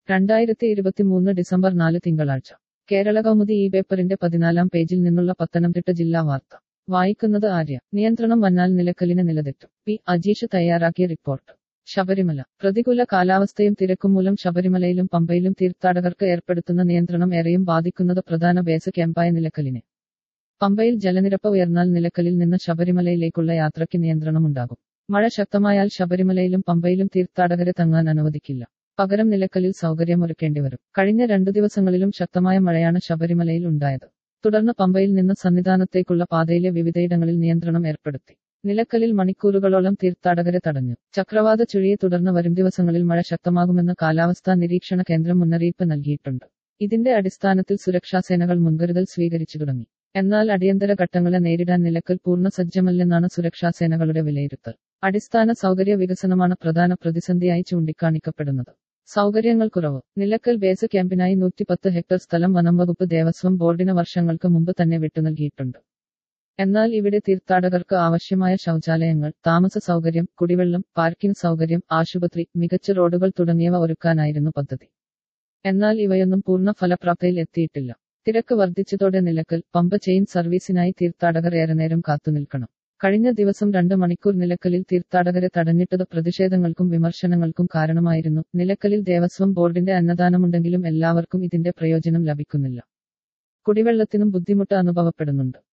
രണ്ടായിരത്തി ഇരുപത്തിമൂന്ന് ഡിസംബർ നാല് തിങ്കളാഴ്ച കേരള കൗമുദി ഈ പേപ്പറിന്റെ പതിനാലാം പേജിൽ നിന്നുള്ള പത്തനംതിട്ട ജില്ലാ വാർത്ത വായിക്കുന്നത് ആര്യ നിയന്ത്രണം വന്നാൽ നിലക്കലിന് നിലതെറ്റും പി അജീഷ് തയ്യാറാക്കിയ റിപ്പോർട്ട് ശബരിമല പ്രതികൂല കാലാവസ്ഥയും തിരക്കും മൂലം ശബരിമലയിലും പമ്പയിലും തീർത്ഥാടകർക്ക് ഏർപ്പെടുത്തുന്ന നിയന്ത്രണം ഏറെയും ബാധിക്കുന്നത് പ്രധാന ബേസ് ക്യാമ്പായ നിലക്കലിനെ പമ്പയിൽ ജലനിരപ്പ് ഉയർന്നാൽ നിലക്കലിൽ നിന്ന് ശബരിമലയിലേക്കുള്ള യാത്രയ്ക്ക് നിയന്ത്രണമുണ്ടാകും മഴ ശക്തമായാൽ ശബരിമലയിലും പമ്പയിലും തീർത്ഥാടകരെ തങ്ങാൻ അനുവദിക്കില്ല പകരം നിലക്കലിൽ സൗകര്യമൊരുക്കേണ്ടിവരും കഴിഞ്ഞ രണ്ടു ദിവസങ്ങളിലും ശക്തമായ മഴയാണ് ശബരിമലയിൽ ഉണ്ടായത് തുടർന്ന് പമ്പയിൽ നിന്ന് സന്നിധാനത്തേക്കുള്ള പാതയിലെ വിവിധയിടങ്ങളിൽ നിയന്ത്രണം ഏർപ്പെടുത്തി നിലക്കലിൽ മണിക്കൂറുകളോളം തീർത്ഥാടകരെ തടഞ്ഞു ചക്രവാത ചുഴിയെ തുടർന്ന് വരും ദിവസങ്ങളിൽ മഴ ശക്തമാകുമെന്ന് കാലാവസ്ഥാ നിരീക്ഷണ കേന്ദ്രം മുന്നറിയിപ്പ് നൽകിയിട്ടുണ്ട് ഇതിന്റെ അടിസ്ഥാനത്തിൽ സുരക്ഷാസേനകൾ മുൻകരുതൽ സ്വീകരിച്ചു തുടങ്ങി എന്നാൽ അടിയന്തര ഘട്ടങ്ങളെ നേരിടാൻ നിലക്കൽ പൂർണ്ണ സജ്ജമല്ലെന്നാണ് സുരക്ഷാസേനകളുടെ വിലയിരുത്തൽ അടിസ്ഥാന സൗകര്യ വികസനമാണ് പ്രധാന പ്രതിസന്ധിയായി ചൂണ്ടിക്കാണിക്കപ്പെടുന്നത് സൗകര്യങ്ങൾ കുറവ് നിലക്കൽ ബേസ് ക്യാമ്പിനായി നൂറ്റിപ്പത്ത് ഹെക്ടർ സ്ഥലം വനംവകുപ്പ് ദേവസ്വം ബോർഡിന് വർഷങ്ങൾക്ക് മുമ്പ് തന്നെ വിട്ടുനൽകിയിട്ടുണ്ട് എന്നാൽ ഇവിടെ തീർത്ഥാടകർക്ക് ആവശ്യമായ ശൗചാലയങ്ങൾ താമസ സൗകര്യം കുടിവെള്ളം പാർക്കിംഗ് സൗകര്യം ആശുപത്രി മികച്ച റോഡുകൾ തുടങ്ങിയവ ഒരുക്കാനായിരുന്നു പദ്ധതി എന്നാൽ ഇവയൊന്നും പൂർണ്ണ ഫലപ്രാപ്തിയിൽ എത്തിയിട്ടില്ല തിരക്ക് വർദ്ധിച്ചതോടെ നിലക്കൽ പമ്പ ചെയിൻ സർവീസിനായി തീർത്ഥാടകർ ഏറെ നേരം കാത്തുനിൽക്കണം കഴിഞ്ഞ ദിവസം രണ്ട് മണിക്കൂർ നിലക്കലിൽ തീർത്ഥാടകരെ തടഞ്ഞിട്ടത് പ്രതിഷേധങ്ങൾക്കും വിമർശനങ്ങൾക്കും കാരണമായിരുന്നു നിലക്കലിൽ ദേവസ്വം ബോർഡിന്റെ അന്നദാനമുണ്ടെങ്കിലും എല്ലാവർക്കും ഇതിന്റെ പ്രയോജനം ലഭിക്കുന്നില്ല കുടിവെള്ളത്തിനും ബുദ്ധിമുട്ട് അനുഭവപ്പെടുന്നുണ്ട്